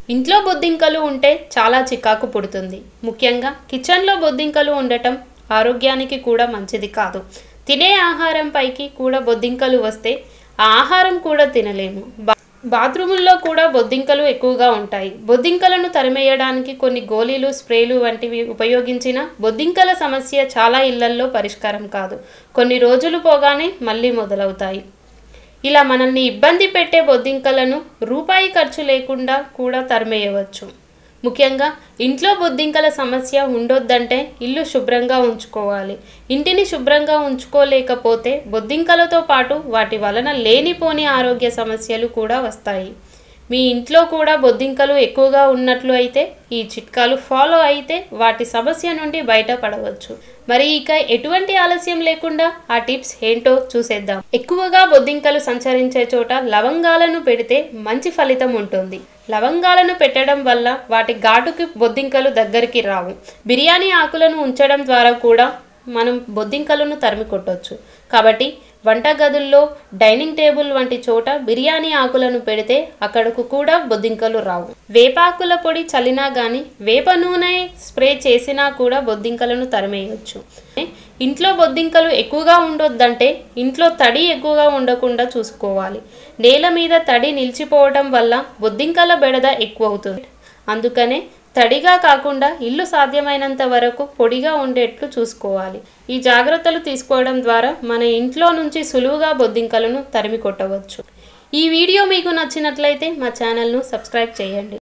ఇంట్లో బొద్దింకలు ఉంటే చాలా చికాకు పుడుతుంది ముఖ్యంగా కిచెన్లో బొద్దింకలు ఉండటం ఆరోగ్యానికి కూడా మంచిది కాదు తినే ఆహారం పైకి కూడా బొద్దింకలు వస్తే ఆ ఆహారం కూడా తినలేము బా బాత్రూముల్లో కూడా బొద్దింకలు ఎక్కువగా ఉంటాయి బొద్దింకలను తరిమేయడానికి కొన్ని గోళీలు స్ప్రేలు వంటివి ఉపయోగించిన బొద్దింకల సమస్య చాలా ఇళ్లల్లో పరిష్కారం కాదు కొన్ని రోజులు పోగానే మళ్ళీ మొదలవుతాయి ఇలా మనల్ని ఇబ్బంది పెట్టే బొద్దింకలను రూపాయి ఖర్చు లేకుండా కూడా తరిమేయవచ్చు ముఖ్యంగా ఇంట్లో బొద్దింకల సమస్య ఉండొద్దంటే ఇల్లు శుభ్రంగా ఉంచుకోవాలి ఇంటిని శుభ్రంగా ఉంచుకోలేకపోతే బొద్దింకలతో పాటు వాటి వలన లేనిపోని ఆరోగ్య సమస్యలు కూడా వస్తాయి మీ ఇంట్లో కూడా బొద్దింకలు ఎక్కువగా ఉన్నట్లు అయితే ఈ చిట్కాలు ఫాలో అయితే వాటి సమస్య నుండి బయటపడవచ్చు మరి ఇక ఎటువంటి ఆలస్యం లేకుండా ఆ టిప్స్ ఏంటో చూసేద్దాం ఎక్కువగా బొద్దింకలు సంచరించే చోట లవంగాలను పెడితే మంచి ఫలితం ఉంటుంది లవంగాలను పెట్టడం వల్ల వాటి ఘాటుకి బొద్దింకలు దగ్గరికి రావు బిర్యానీ ఆకులను ఉంచడం ద్వారా కూడా మనం బొద్దింకలను తరిమి కొట్టొచ్చు కాబట్టి వంటగదుల్లో డైనింగ్ టేబుల్ వంటి చోట బిర్యానీ ఆకులను పెడితే అక్కడకు కూడా బొద్దింకలు రావు వేపాకుల పొడి చల్లినా కానీ వేప నూనె స్ప్రే చేసినా కూడా బొద్దింకలను తరిమేయచ్చు ఇంట్లో బొద్దింకలు ఎక్కువగా ఉండొద్దంటే ఇంట్లో తడి ఎక్కువగా ఉండకుండా చూసుకోవాలి నేల మీద తడి నిలిచిపోవడం వల్ల బొద్దింకల బెడద ఎక్కువ అవుతుంది అందుకనే తడిగా కాకుండా ఇల్లు సాధ్యమైనంత వరకు పొడిగా ఉండేట్లు చూసుకోవాలి ఈ జాగ్రత్తలు తీసుకోవడం ద్వారా మన ఇంట్లో నుంచి సులువుగా బొద్దింకలను తరిమి కొట్టవచ్చు ఈ వీడియో మీకు నచ్చినట్లయితే మా ఛానల్ను సబ్స్క్రైబ్ చేయండి